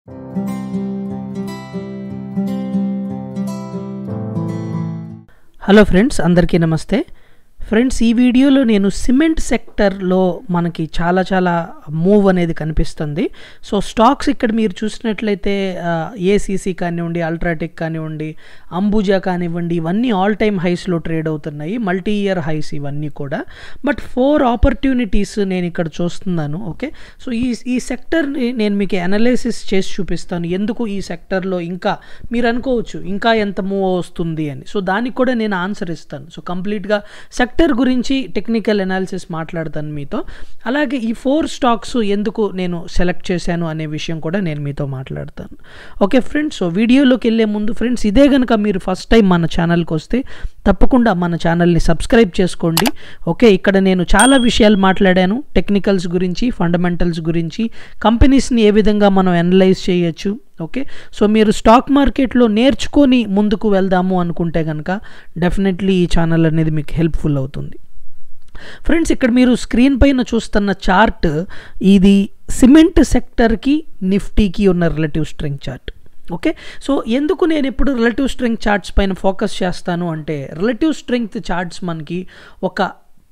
hello friends అందరికీ నమస్తే friends ఈ వీడియోలో నేను సిమెంట్ సెక్టర్లో మనకి చాలా చాలా మూవ్ అనేది కనిపిస్తుంది సో స్టాక్స్ ఇక్కడ మీరు చూసినట్లయితే ఏసీసీ కానివ్వండి అల్ట్రాటెక్ కానివ్వండి అంబుజా కానివ్వండి ఇవన్నీ ఆల్ టైమ్ హైస్లో ట్రేడ్ అవుతున్నాయి మల్టీ ఇయర్ హైస్ ఇవన్నీ కూడా బట్ ఫోర్ ఆపర్చునిటీస్ నేను ఇక్కడ చూస్తున్నాను ఓకే సో ఈ ఈ సెక్టర్ని నేను మీకు అనాలిసిస్ చేసి చూపిస్తాను ఎందుకు ఈ సెక్టర్లో ఇంకా మీరు అనుకోవచ్చు ఇంకా ఎంత మూవ్ వస్తుంది అని సో దానికి కూడా నేను ఆన్సర్ ఇస్తాను సో కంప్లీట్గా సెక్టర్ గురించి టెక్నికల్ అనాలిసిస్ మాట్లాడతాను మీతో అలాగే ఈ ఫోర్ స్టాక్స్ ఎందుకు నేను సెలెక్ట్ చేశాను అనే విషయం కూడా నేను మీతో మాట్లాడతాను ఓకే ఫ్రెండ్స్ సో వీడియోలోకి వెళ్ళే ముందు ఫ్రెండ్స్ ఇదే కనుక మీరు ఫస్ట్ టైం మన ఛానల్కి వస్తే తప్పకుండా మన ఛానల్ని సబ్స్క్రైబ్ చేసుకోండి ఓకే ఇక్కడ నేను చాలా విషయాలు మాట్లాడాను టెక్నికల్స్ గురించి ఫండమెంటల్స్ గురించి కంపెనీస్ని ఏ విధంగా మనం అనలైజ్ చేయొచ్చు ఓకే సో మీరు స్టాక్ మార్కెట్లో నేర్చుకొని ముందుకు వెళ్దాము అనుకుంటే కనుక డెఫినెట్లీ ఈ ఛానల్ అనేది మీకు హెల్ప్ఫుల్ అవుతుంది ఫ్రెండ్స్ ఇక్కడ మీరు స్క్రీన్ పైన చూస్తున్న చార్ట్ ఇది సిమెంట్ సెక్టర్కి నిఫ్టీకి ఉన్న relative strength chart okay so ఎందుకు నేను ఇప్పుడు రిలేటివ్ స్ట్రెంగ్త్ చార్ట్స్ పైన ఫోకస్ చేస్తాను అంటే రిలేటివ్ స్ట్రెంగ్త్ చార్ట్స్ మనకి ఒక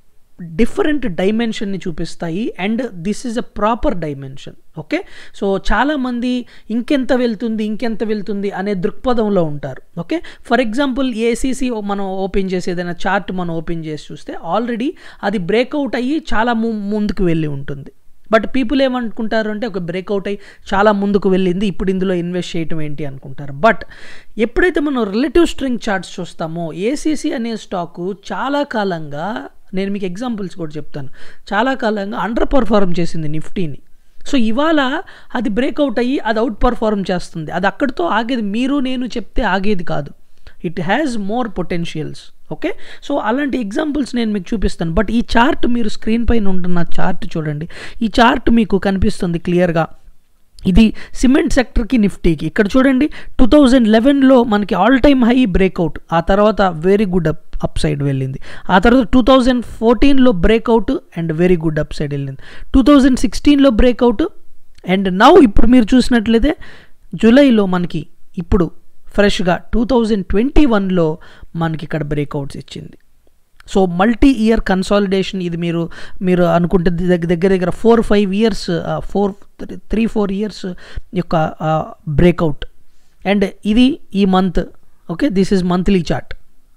డిఫరెంట్ డైమెన్షన్ని చూపిస్తాయి and this is a proper dimension okay so చాలామంది ఇంకెంత వెళ్తుంది ఇంకెంత వెళ్తుంది అనే దృక్పథంలో ఉంటారు ఓకే ఫర్ ఎగ్జాంపుల్ ఏసీసీ మనం ఓపెన్ చేసి ఏదైనా చార్ట్ మనం ఓపెన్ చేసి చూస్తే ఆల్రెడీ అది బ్రేక్అవుట్ అయ్యి చాలా ముందుకు వెళ్ళి ఉంటుంది బట్ పీపుల్ ఏమనుకుంటారు అంటే ఒక బ్రేక్అవుట్ అయ్యి చాలా ముందుకు వెళ్ళింది ఇప్పుడు ఇందులో ఇన్వెస్ట్ చేయటం ఏంటి అనుకుంటారు బట్ ఎప్పుడైతే మనం రిలేటివ్ స్ట్రింగ్ చార్ట్స్ చూస్తామో ఏసీసీ అనే స్టాకు చాలా కాలంగా నేను మీకు ఎగ్జాంపుల్స్ కూడా చెప్తాను చాలా కాలంగా అండర్ పర్ఫార్మ్ చేసింది నిఫ్టీని సో ఇవాళ అది బ్రేక్అవుట్ అయ్యి అది అవుట్ పర్ఫార్మ్ చేస్తుంది అది అక్కడితో ఆగేది మీరు నేను చెప్తే ఆగేది కాదు it has more potentials okay so అలాంటి ఎగ్జాంపుల్స్ నేను మీకు చూపిస్తాను బట్ ఈ చార్ట్ మీరు స్క్రీన్ పైన ఉంటున్న చార్ట్ చూడండి ఈ చార్ట్ మీకు కనిపిస్తుంది క్లియర్గా ఇది సిమెంట్ సెక్టర్కి నిఫ్టీకి ఇక్కడ చూడండి టూ థౌజండ్ లెవెన్లో మనకి ఆల్ టైమ్ హై బ్రేక్అవుట్ ఆ తర్వాత very good up upside వెళ్ళింది ఆ తర్వాత టూ థౌజండ్ ఫోర్టీన్లో breakout and very good upside వెళ్ళింది టూ థౌజండ్ సిక్స్టీన్లో బ్రేక్అవుట్ అండ్ నౌ ఇప్పుడు మీరు చూసినట్లయితే జూలైలో మనకి ఇప్పుడు ఫ్రెష్గా టూ థౌజండ్ ట్వంటీ వన్లో మనకి ఇక్కడ బ్రేక్అవుట్స్ ఇచ్చింది సో మల్టీ ఇయర్ కన్సాలిడేషన్ ఇది మీరు మీరు అనుకుంటే దగ్గర దగ్గర దగ్గర four five years four three four years యొక్క బ్రేక్అవుట్ అండ్ ఇది ఈ month okay this is monthly chart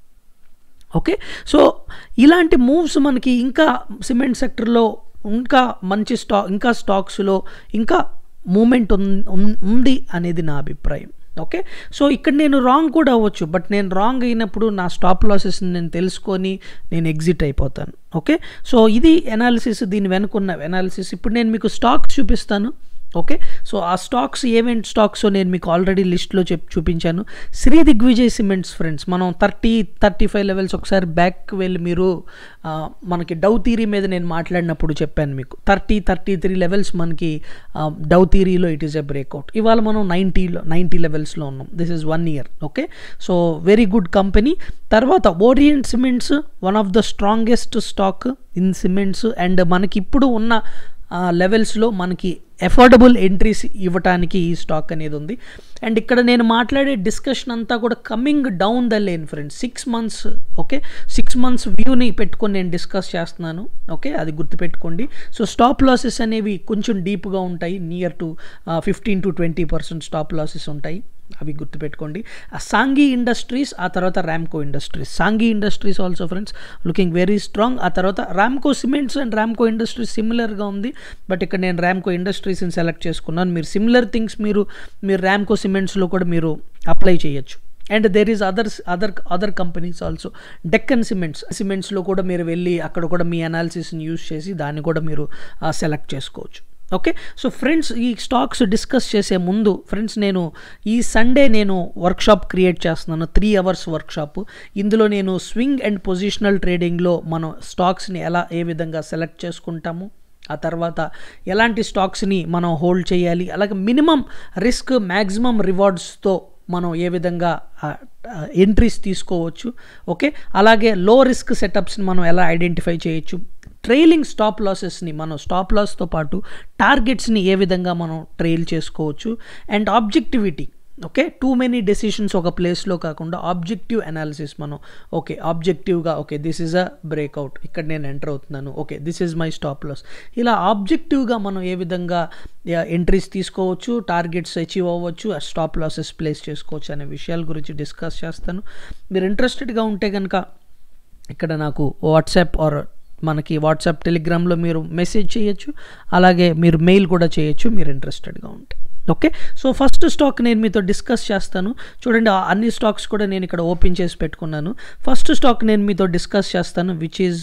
okay so ఇలాంటి మూవ్స్ మనకి ఇంకా సిమెంట్ సెక్టర్లో ఇంకా మంచి స్టాక్ ఇంకా స్టాక్స్లో ఇంకా మూమెంట్ ఉంది అనేది నా అభిప్రాయం ఓకే సో ఇక్కడ నేను రాంగ్ కూడా అవ్వచ్చు బట్ నేను రాంగ్ అయినప్పుడు నా స్టాప్ లాసెస్ నేను తెలుసుకొని నేను ఎగ్జిట్ అయిపోతాను ఓకే సో ఇది అనాలిసిస్ దీని వెనుకున్న అనాలిసిస్ ఇప్పుడు నేను మీకు స్టాక్స్ చూపిస్తాను ఓకే సో ఆ స్టాక్స్ ఏమేంటి స్టాక్స్ నేను మీకు ఆల్రెడీ లిస్ట్లో చెప్ చూపించాను శ్రీ దిగ్విజయ్ సిమెంట్స్ ఫ్రెండ్స్ మనం థర్టీ థర్టీ ఫైవ్ లెవెల్స్ ఒకసారి బ్యాక్ వెళ్ళి మీరు మనకి డౌ థీరీ మీద నేను మాట్లాడినప్పుడు చెప్పాను మీకు థర్టీ థర్టీ త్రీ లెవెల్స్ మనకి డౌ థీరీలో ఇట్ ఈస్ ఎ బ్రేక్అవుట్ ఇవాళ మనం నైంటీలో నైంటీ లెవెల్స్లో ఉన్నాం this is one year okay so very good company తర్వాత Orient cements one of the strongest stock in cements and మనకి ఇప్పుడు ఉన్న లెవెల్స్లో మనకి ఎఫోర్డబుల్ ఎంట్రీస్ ఇవ్వటానికి ఈ స్టాక్ అనేది ఉంది అండ్ ఇక్కడ నేను మాట్లాడే డిస్కషన్ అంతా కూడా coming down the lane friends six months okay six months వ్యూని పెట్టుకొని నేను డిస్కస్ చేస్తున్నాను ఓకే అది గుర్తుపెట్టుకోండి సో స్టాప్ లాసెస్ అనేవి కొంచెం డీప్గా ఉంటాయి near to fifteen to twenty percent stop losses ఉంటాయి అవి గుర్తుపెట్టుకోండి ఆ సాంఘీ ఇండస్ట్రీస్ ఆ తర్వాత Ramco industries Sanghi industries also friends looking very strong ఆ తర్వాత Ramco cements and Ramco industries సిమిలర్గా ఉంది బట్ ఇక్కడ నేను ర్యామ్కో ఇండస్ట్రీస్ని సెలెక్ట్ చేసుకున్నాను మీరు సిమిలర్ థింగ్స్ మీరు మీరు ర్యామ్కో సిమెంట్స్లో కూడా మీరు అప్లై చేయొచ్చు and there is others other other companies also Deccan cements సిమెంట్స్లో కూడా మీరు వెళ్ళి అక్కడ కూడా మీ అనాలిసిస్ని యూస్ చేసి దాన్ని కూడా మీరు సెలెక్ట్ చేసుకోవచ్చు ఓకే సో ఫ్రెండ్స్ ఈ స్టాక్స్ డిస్కస్ చేసే ముందు ఫ్రెండ్స్ నేను ఈ సండే నేను వర్క్షాప్ క్రియేట్ చేస్తున్నాను త్రీ అవర్స్ వర్క్షాప్ ఇందులో నేను స్వింగ్ అండ్ పొజిషనల్ ట్రేడింగ్లో మనం స్టాక్స్ని ఎలా ఏ విధంగా సెలెక్ట్ చేసుకుంటాము ఆ తర్వాత ఎలాంటి స్టాక్స్ని మనం హోల్డ్ చేయాలి అలాగే మినిమం రిస్క్ మ్యాక్సిమం రివార్డ్స్తో మనం ఏ విధంగా ఎంట్రీస్ తీసుకోవచ్చు ఓకే అలాగే లో రిస్క్ సెటప్స్ని మనం ఎలా ఐడెంటిఫై చేయొచ్చు ట్రైలింగ్ స్టాప్ లాసెస్ని మనం స్టాప్ లాస్తో పాటు టార్గెట్స్ని ఏ విధంగా మనం ట్రైల్ చేసుకోవచ్చు and objectivity okay too many decisions ఒక ప్లేస్లో కాకుండా ఆబ్జెక్టివ్ అనాలిసిస్ మనం ఓకే ఆబ్జెక్టివ్గా okay this is a breakout ఇక్కడ నేను ఎంటర్ అవుతున్నాను okay this is my stop loss ఇలా ఆబ్జెక్టివ్గా మనం ఏ విధంగా ఎంట్రీస్ తీసుకోవచ్చు టార్గెట్స్ అచీవ్ అవ్వచ్చు స్టాప్ లాసెస్ ప్లేస్ చేసుకోవచ్చు అనే విషయాల గురించి డిస్కస్ చేస్తాను మీరు ఇంట్రెస్టెడ్గా ఉంటే కనుక ఇక్కడ నాకు వాట్సాప్ ఆర్ మనకి వాట్సాప్ టెలిగ్రామ్లో మీరు మెసేజ్ చేయొచ్చు అలాగే మీరు మెయిల్ కూడా చేయొచ్చు మీరు ఇంట్రెస్టెడ్గా ఉంటే ఓకే సో ఫస్ట్ స్టాక్ నేను మీతో డిస్కస్ చేస్తాను చూడండి ఆ అన్ని స్టాక్స్ కూడా నేను ఇక్కడ ఓపెన్ చేసి పెట్టుకున్నాను ఫస్ట్ స్టాక్ నేను మీతో డిస్కస్ చేస్తాను which is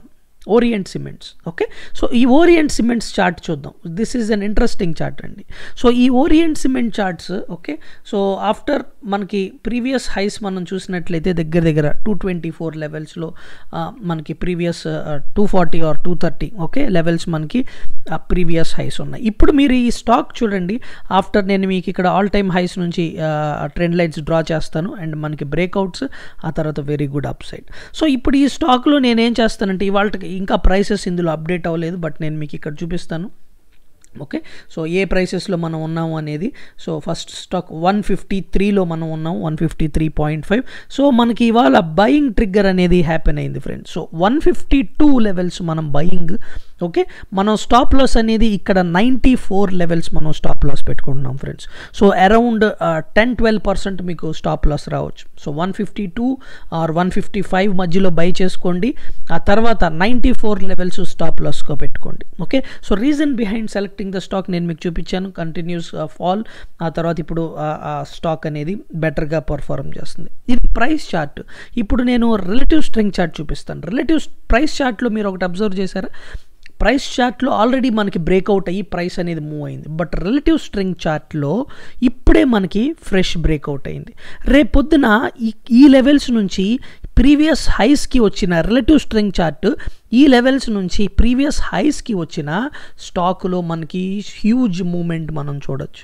Orient cements okay so ఈ ఓరియంట్ సిమెంట్స్ చార్ట్ చూద్దాం this is an interesting chart అండి సో ఈ Orient cement charts okay so after మనకి ప్రీవియస్ హైస్ మనం చూసినట్లయితే దగ్గర దగ్గర టూ ట్వంటీ ఫోర్ లెవెల్స్లో మనకి previous two forty or two thirty okay levels మనకి ప్రీవియస్ హైస్ ఉన్నాయి ఇప్పుడు మీరు ఈ స్టాక్ చూడండి ఆఫ్టర్ నేను మీకు ఇక్కడ ఆల్ టైమ్ హైస్ నుంచి ట్రెండ్ లైన్స్ డ్రా చేస్తాను అండ్ మనకి బ్రేక్అవుట్స్ ఆ తర్వాత very good upside so ఇప్పుడు ఈ స్టాక్లో నేనేం చేస్తానంటే ఇవాళకి ఇంకా ప్రైసెస్ ఇందులో అప్డేట్ అవ్వలేదు బట్ నేను మీకు ఇక్కడ చూపిస్తాను ఓకే సో ఏ ప్రైసెస్లో మనం ఉన్నాము అనేది so first stock one fifty త్రీలో మనం ఉన్నాము one fifty three point five so మనకి ఇవాళ బయింగ్ ట్రిగ్గర్ అనేది హ్యాపెన్ అయింది friends so one fifty two levels మనం బయింగ్ ఓకే మనం స్టాప్ లాస్ అనేది ఇక్కడ నైంటీ ఫోర్ లెవెల్స్ మనం స్టాప్ లాస్ పెట్టుకుంటున్నాం friends so around ten twelve percent మీకు స్టాప్ లాస్ రావచ్చు so one fifty two or one fifty five మధ్యలో buy చేసుకోండి ఆ తర్వాత నైంటీ ఫోర్ లెవెల్స్ స్టాప్ లాస్గా పెట్టుకోండి okay so reason behind selecting the stock నేను మీకు చూపించాను కంటిన్యూస్ ఫాల్ ఆ తర్వాత ఇప్పుడు ఆ స్టాక్ అనేది బెటర్గా పర్ఫార్మ్ చేస్తుంది ఇది ప్రైస్ చార్ట్ ఇప్పుడు నేను రిలేటివ్ స్ట్రింగ్ చార్ట్ చూపిస్తాను రిలేటివ్ ప్రైస్ చార్ట్లో మీరు ఒకటి అబ్జర్వ్ చేశారా ప్రైస్ చార్ట్లో ఆల్రెడీ మనకి బ్రేక్అవుట్ అయ్యి ప్రైస్ అనేది మూవ్ అయింది బట్ రిలేటివ్ స్ట్రింగ్ చార్ట్లో ఇప్పుడే మనకి ఫ్రెష్ బ్రేక్అవుట్ అయింది రేపొద్దున ఈ ఈ లెవెల్స్ నుంచి ప్రీవియస్ హైస్కి వచ్చిన రిలేటివ్ స్ట్రింగ్ చార్ట్ ఈ లెవెల్స్ నుంచి ప్రీవియస్ హైస్కి వచ్చిన స్టాకులో మనకి హ్యూజ్ మూమెంట్ మనం చూడొచ్చు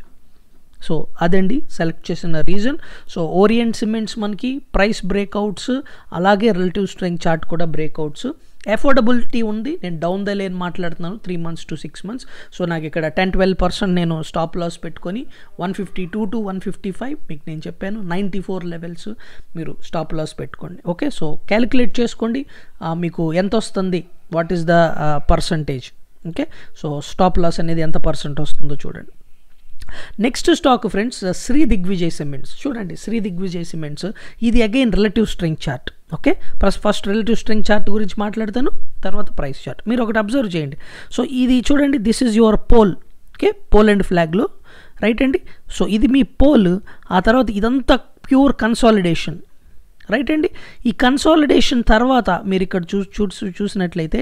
సో అదండి సెలెక్ట్ చేసిన రీజన్ సో ఓరియంట్ సిమెంట్స్ మనకి ప్రైస్ బ్రేక్అవుట్స్ అలాగే రిలేటివ్ స్ట్రెంగ్ చార్ట్ కూడా బ్రేక్అవుట్స్ అఫోర్డబిలిటీ ఉంది నేను డౌన్ ద లేన్ మాట్లాడుతున్నాను three months to six months so నాకు ఇక్కడ టెన్ ట్వెల్వ్ పర్సెంట్ నేను స్టాప్ లాస్ పెట్టుకొని one fifty two to one fifty five మీకు నేను చెప్పాను నైంటీ ఫోర్ లెవెల్స్ మీరు స్టాప్ లాస్ పెట్టుకోండి ఓకే సో క్యాలిక్యులేట్ చేసుకోండి మీకు ఎంత వస్తుంది what is the percentage okay so stop loss అనేది ఎంత పర్సెంట్ వస్తుందో చూడండి next stock friends Shri Digvijay cements చూడండి శ్రీ దిగ్విజయ్ సిమెంట్స్ ఇది again relative strength chart okay plus first relative strength chart గురించి మాట్లాడతాను తర్వాత ప్రైస్ చార్ట్ మీరు ఒకటి అబ్జర్వ్ చేయండి సో ఇది చూడండి this is your pole okay pole and ఫ్లాగ్లో రైట్ అండి సో ఇది మీ పోల్ ఆ తర్వాత ఇదంతా ప్యూర్ కన్సాలిడేషన్ రైట్ అండి ఈ కన్సాలిడేషన్ తర్వాత మీరు ఇక్కడ చూ చూ చూసినట్లయితే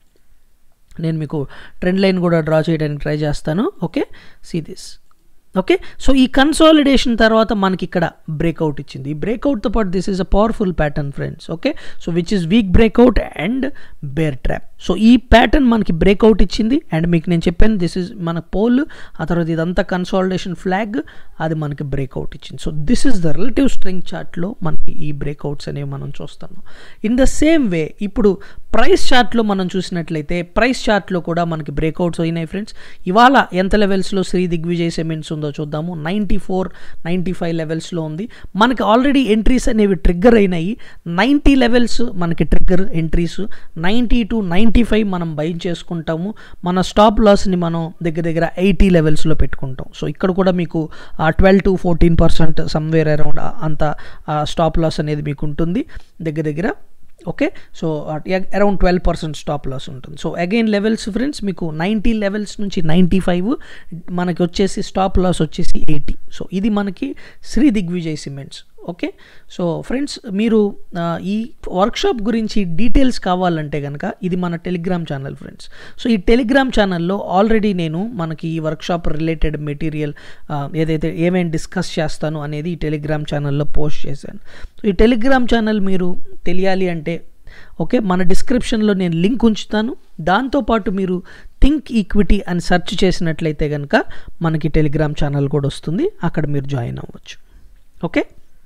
నేను మీకు ట్రెండ్ లైన్ కూడా డ్రా చేయడానికి ట్రై చేస్తాను okay see this okay so ఈ కన్సాలిడేషన్ తర్వాత మనకి ఇక్కడ బ్రేక్అవుట్ ఇచ్చింది ఈ బ్రేక్అవుట్తో పాటు this is a powerful pattern friends okay so which is weak breakout and bear trap so ఈ ప్యాటర్న్ మనకి బ్రేక్అవుట్ ఇచ్చింది అండ్ మీకు నేను చెప్పాను దిస్ ఇస్ మన పోల్ ఆ తర్వాత ఇదంతా కన్సాలిడేషన్ ఫ్లాగ్ అది మనకి బ్రేక్అవుట్ ఇచ్చింది so this is the relative strength చార్ట్లో మనకి ఈ బ్రేక్అవుట్స్ అనేవి మనం చూస్తున్నాం ఇన్ ద సేమ్ వే ఇప్పుడు ప్రైస్ చార్ట్లో మనం చూసినట్లయితే ప్రైస్ చార్ట్లో కూడా మనకి బ్రేక్అవుట్స్ అయినాయి ఫ్రెండ్స్ ఇవాళ ఎంత లెవెల్స్లో శ్రీ దిగ్విజయ్ సిమెంట్స్ ఉందో చూద్దాము నైంటీ ఫోర్ నైంటీ ఫైవ్ లెవెల్స్లో ఉంది మనకి ఆల్రెడీ ఎంట్రీస్ అనేవి ట్రిగ్గర్ అయినాయి నైంటీ లెవెల్స్ మనకి trigger entries ninety to ninety five మనం బై చేసుకుంటాము మన స్టాప్ లాస్ని మనం దగ్గర దగ్గర ఎయిటీ లెవెల్స్లో పెట్టుకుంటాం సో ఇక్కడ కూడా మీకు twelve to fourteen percent somewhere around అంత స్టాప్ లాస్ అనేది మీకు ఉంటుంది దగ్గర దగ్గర okay so around twelve percent stop loss ఉంటుంది సో అగైన్ లెవెల్స్ ఫ్రెండ్స్ మీకు నైంటీ లెవెల్స్ నుంచి నైంటీ ఫైవ్ మనకి వచ్చేసి స్టాప్ లాస్ వచ్చేసి ఎయిటీ సో ఇది మనకి Shri Digvijay cements okay so friends మీరు ఈ వర్క్షాప్ గురించి డీటెయిల్స్ కావాలంటే కనుక ఇది మన టెలిగ్రామ్ ఛానల్ ఫ్రెండ్స్ సో ఈ టెలిగ్రామ్ ఛానల్లో ఆల్రెడీ నేను మనకి ఈ వర్క్షాప్ రిలేటెడ్ మెటీరియల్ ఏదైతే ఏమేమి డిస్కస్ చేస్తాను అనేది ఈ టెలిగ్రామ్ ఛానల్లో పోస్ట్ చేశాను సో ఈ టెలిగ్రామ్ ఛానల్ మీరు తెలియాలి అంటే ఓకే మన డిస్క్రిప్షన్లో నేను లింక్ ఉంచుతాను దాంతోపాటు మీరు థింక్ ఈక్విటీ అని సెర్చ్ చేసినట్లయితే కనుక మనకి టెలిగ్రామ్ ఛానల్ కూడా వస్తుంది అక్కడ మీరు జాయిన్ అవ్వచ్చు okay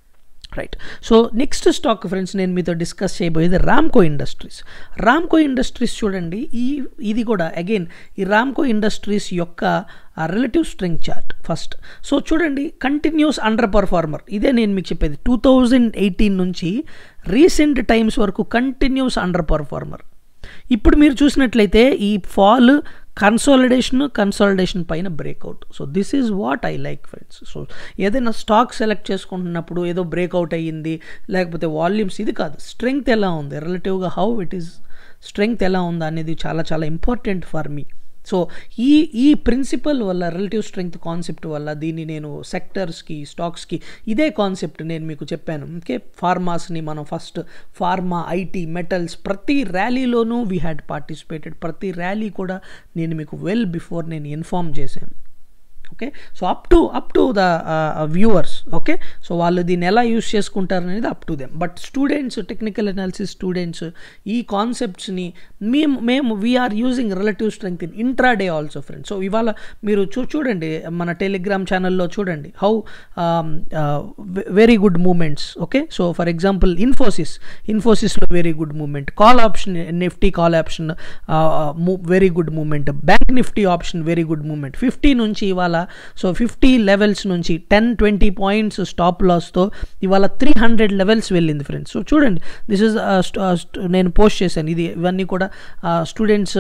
right so next stock friends నేను మీతో డిస్కస్ చేయబోయేది రామ్కో ఇండస్ట్రీస్ రామ్కో ఇండస్ట్రీస్ చూడండి ఈ ఇది కూడా అగైన్ ఈ రామ్కో ఇండస్ట్రీస్ యొక్క relative strength chart first so చూడండి కంటిన్యూస్ అండర్ పర్ఫార్మర్ ఇదే నేను మీకు చెప్పేది టూ థౌజండ్ ఎయిటీన్ నుంచి రీసెంట్ టైమ్స్ వరకు కంటిన్యూస్ అండర్ పర్ఫార్మర్ ఇప్పుడు మీరు చూసినట్లయితే ఈ ఫాల్ కన్సాలిడేషన్ కన్సాలిడేషన్ పైన breakout so this is what I like friends so ఏదైనా స్టాక్ సెలెక్ట్ చేసుకుంటున్నప్పుడు ఏదో బ్రేక్అవుట్ అయ్యింది లేకపోతే వాల్యూమ్స్ ఇది కాదు స్ట్రెంగ్త్ ఎలా ఉంది రిలేటివ్గా హౌ ఇట్ ఈస్ స్ట్రెంగ్త్ ఎలా ఉంది అనేది చాలా చాలా ఇంపార్టెంట్ ఫర్ మీ సో ఈ ఈ ప్రిన్సిపల్ వల్ల రిలేటివ్ స్ట్రెంగ్త్ కాన్సెప్ట్ వల్ల దీన్ని నేను సెక్టర్స్కి స్టాక్స్కి ఇదే కాన్సెప్ట్ నేను మీకు చెప్పాను ఓకే ఫార్మాస్ని మనం ఫస్ట్ ఫార్మా ఐటీ మెటల్స్ ప్రతి ర్యాలీలోనూ వీ హ్యాడ్ పార్టిసిపేటెడ్ ప్రతి ర్యాలీ కూడా నేను మీకు వెల్ బిఫోర్ నేను ఇన్ఫామ్ చేశాను okay so up to up to the viewers okay so వాళ్ళు దీన్ని ఎలా యూస్ చేసుకుంటారు అనేది up to them but students technical analysis students ఈ కాన్సెప్ట్స్ని మేము మేము we are using relative strength in intraday also friends so ఇవాళ మీరు చూ చూడండి మన టెలిగ్రామ్ ఛానల్లో చూడండి how very good moments okay so for example Infosys ఇన్ఫోసిస్లో very good moment call option Nifty call option very good moment bank Nifty option very good moment fifty నుంచి ఇవాళ సో ఫిఫ్టీ లెవెల్స్ నుంచి ten twenty points stop లాస్తో ఇవాళ three hundred levels వెళ్ళింది friends so చూడండి this is నేను post చేశాను ఇది ఇవన్నీ కూడా స్టూడెంట్స్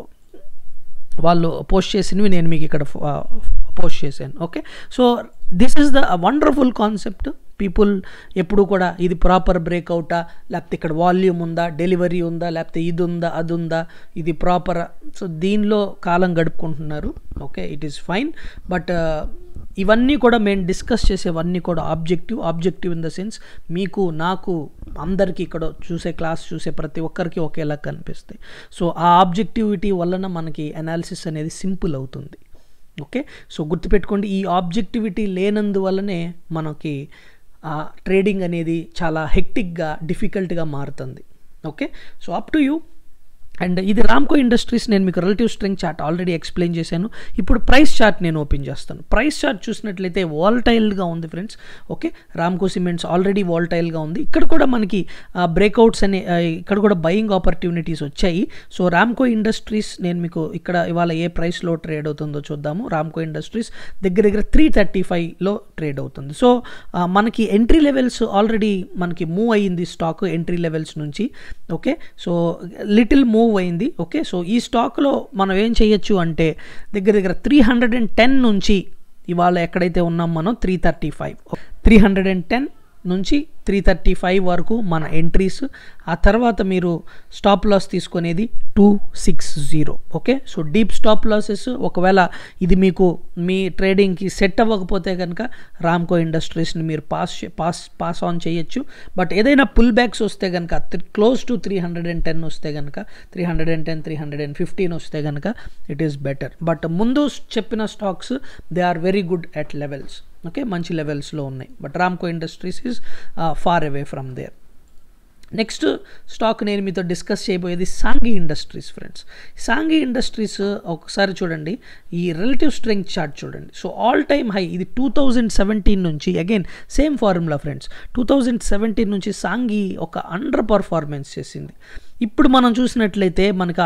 వాళ్ళు పోస్ట్ చేసినవి నేను మీకు ఇక్కడ పోస్ట్ చేశాను okay so this is the wonderful concept people ఎప్పుడు కూడా ఇది ప్రాపర్ బ్రేక్అవుటా లేకపోతే ఇక్కడ వాల్యూమ్ ఉందా డెలివరీ ఉందా లేకపోతే ఇది ఉందా అది ఉందా ఇది ప్రాపర్ సో దీనిలో కాలం గడుపుకుంటున్నారు okay it is fine but ఇవన్నీ కూడా మేము డిస్కస్ చేసేవన్నీ కూడా objective objective in the sense మీకు నాకు అందరికీ ఇక్కడ చూసే క్లాస్ చూసే ప్రతి ఒక్కరికి ఒకేలా కనిపిస్తాయి సో ఆ ఆబ్జెక్టివిటీ వలన మనకి అనాలిసిస్ అనేది సింపుల్ అవుతుంది ఓకే సో గుర్తుపెట్టుకోండి ఈ ఆబ్జెక్టివిటీ లేనందువల్లనే మనకి ట్రేడింగ్ అనేది చాలా హెక్టిక్గా డిఫికల్ట్గా మారుతుంది okay so up to you and ఇది రామ్కో ఇండస్ట్రీస్ నేను మీకు relative strength chart already explain చేశాను ఇప్పుడు ప్రైస్ చార్ట్ నేను ఓపెన్ చేస్తాను ప్రైస్ చార్ట్ చూసినట్లయితే వాల్టైల్గా ఉంది friends okay Ramco cements already వాల్టైల్గా ఉంది ఇక్కడ కూడా మనకి బ్రేక్అవుట్స్ అనే ఇక్కడ కూడా బయింగ్ ఆపర్చునిటీస్ వచ్చాయి సో రామ్కో ఇండస్ట్రీస్ నేను మీకు ఇక్కడ ఇవాళ ఏ ప్రైస్లో ట్రేడ్ అవుతుందో చూద్దాము రామ్కో ఇండస్ట్రీస్ దగ్గర దగ్గర త్రీ థర్టీ ఫైవ్లో ట్రేడ్ అవుతుంది సో మనకి ఎంట్రీ లెవెల్స్ ఆల్రెడీ మనకి మూవ్ అయ్యింది స్టాక్ ఎంట్రీ లెవెల్స్ నుంచి okay so little move move అయింది ఓకే సో ఈ స్టాక్లో మనం ఏం చేయొచ్చు అంటే దగ్గర దగ్గర త్రీ హండ్రెడ్ అండ్ టెన్ నుంచి ఇవాళ ఎక్కడైతే ఉన్నాం మనం three thirty five three hundred and ten నుంచి త్రీ థర్టీ ఫైవ్ వరకు మన ఎంట్రీస్ ఆ తర్వాత మీరు స్టాప్ లాస్ తీసుకునేది two six zero okay so deep stop losses ఒకవేళ ఇది మీకు మీ ట్రేడింగ్కి సెట్ అవ్వకపోతే కనుక రామ్కో ఇండస్ట్రీస్ని మీరు పాస్ పాస్ పాస్ ఆన్ చేయొచ్చు బట్ ఏదైనా పుల్ బ్యాక్స్ వస్తే కనుక close to three hundred and ten వస్తే కనుక three hundred and ten three hundred and fifteen వస్తే కనుక ఇట్ ఈస్ బెటర్ బట్ ముందు చెప్పిన stocks they are very good at levels okay మంచి లెవెల్స్లో ఉన్నాయి but Ramco industries is far away from there next stock నేను మీతో డిస్కస్ చేయబోయేది Sanghi industries friends Sanghi industries ఒకసారి చూడండి ఈ రిలేటివ్ స్ట్రెంగ్త్ చార్ట్ చూడండి సో ఆల్ టైమ్ హై ఇది టూ థౌజండ్ సెవెంటీన్ నుంచి again same formula friends two thousand seventeen నుంచి సాంఘీ ఒక అండర్ పర్ఫార్మెన్స్ చేసింది ఇప్పుడు మనం చూసినట్లయితే మనకు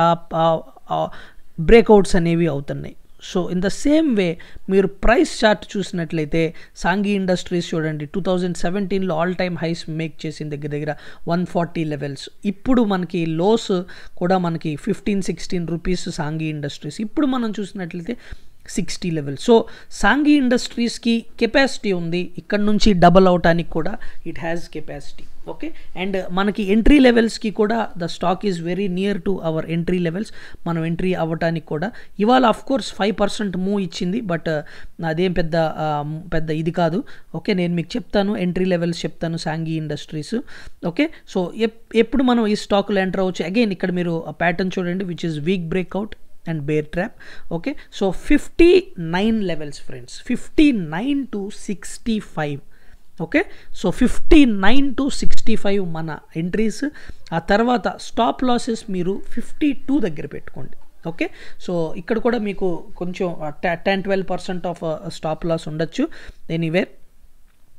బ్రేక్అవుట్స్ అనేవి అవుతున్నాయి so in the same way మీరు ప్రైస్ చార్ట్ చూసినట్లయితే సాంఘీ ఇండస్ట్రీస్ చూడండి టూ థౌజండ్ సెవెంటీన్లో ఆల్ టైమ్ హైస్ మేక్ చేసిన దగ్గర దగ్గర వన్ ఫార్టీ లెవెల్స్ ఇప్పుడు మనకి లోస్ కూడా మనకి fifteen sixteen rupees Sanghi industries ఇప్పుడు మనం చూసినట్లయితే సిక్స్టీ లెవెల్ సో సాంఘీ ఇండస్ట్రీస్కి కెపాసిటీ ఉంది ఇక్కడ నుంచి డబల్ అవటానికి కూడా it has capacity okay and మనకి ఎంట్రీ లెవెల్స్కి కూడా the stock is very near to our entry levels మనం ఎంట్రీ అవ్వటానికి కూడా ఇవాళ of course five percent move ఇచ్చింది బట్ అదేం పెద్ద పెద్ద ఇది కాదు ఓకే నేను మీకు చెప్తాను ఎంట్రీ లెవెల్స్ చెప్తాను సాంఘీ ఇండస్ట్రీస్ ఓకే సో ఎప్పుడు మనం ఈ స్టాక్లో ఎంటర్ అవ్వచ్చు అగైన్ ఇక్కడ మీరు ప్యాటర్న్ చూడండి which is weak breakout and bear trap okay so fifty nine levels friends fifty nine to sixty five okay so fifty nine to sixty five మన entries ఆ తర్వాత స్టాప్ లాసెస్ మీరు fifty two దగ్గర పెట్టుకోండి okay so ఇక్కడ కూడా మీకు కొంచెం ten twelve percent off stop loss ఉండొచ్చు ఎనీవేర్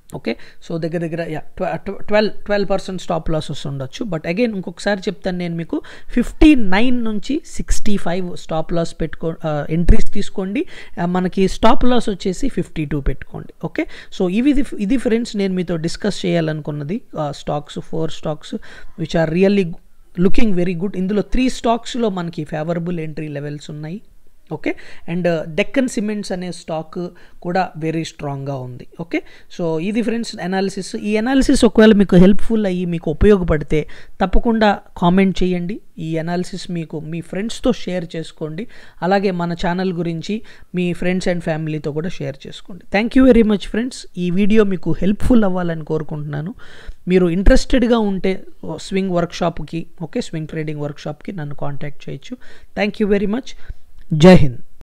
ఓకే సో దగ్గర దగ్గర yeah twelve twelve percent stop losses ఉండొచ్చు బట్ అగైన్ ఇంకొకసారి చెప్తాను నేను మీకు ఫిఫ్టీ నైన్ నుంచి సిక్స్టీ ఫైవ్ స్టాప్ లాస్ పెట్టుకో ఎంట్రీస్ తీసుకోండి ఆ, మనకి స్టాప్ లాస్ వచ్చేసి ఫిఫ్టీ టూ పెట్టుకోండి ఓకే సో ఇవి ఇది- ఇది ఫ్రెండ్స్ నేను మీతో డిస్కస్ చేయాలనుకున్నది stocks four stocks which are really looking very good ఇందులో త్రీ స్టాక్స్లో మనకి ఫేవరబుల్ ఎంట్రీ లెవెల్స్ ఉన్నాయి ఓకే అండ్ డెక్కన్ సిమెంట్స్ అనే స్టాక్ కూడా వెరీ స్ట్రాంగ్గా ఉంది ఓకే సో ఇది ఫ్రెండ్స్ అనాలిసిస్ ఈ అనాలిసిస్ ఒకవేళ మీకు హెల్ప్ఫుల్ అయ్యి మీకు ఉపయోగపడితే తప్పకుండా కామెంట్ చేయండి ఈ అనాలిసిస్ మీకు మీ ఫ్రెండ్స్తో షేర్ చేసుకోండి అలాగే మన ఛానల్ గురించి మీ ఫ్రెండ్స్ అండ్ ఫ్యామిలీతో కూడా షేర్ చేసుకోండి thank you very much friends ఈ వీడియో మీకు హెల్ప్ఫుల్ అవ్వాలని కోరుకుంటున్నాను మీరు ఇంట్రెస్టెడ్గా ఉంటే స్వింగ్ వర్క్షాప్కి ఓకే స్వింగ్ ట్రేడింగ్ వర్క్షాప్కి నన్ను కాంటాక్ట్ చేయొచ్చు థ్యాంక్ యూ వెరీ మచ్ జై హింద్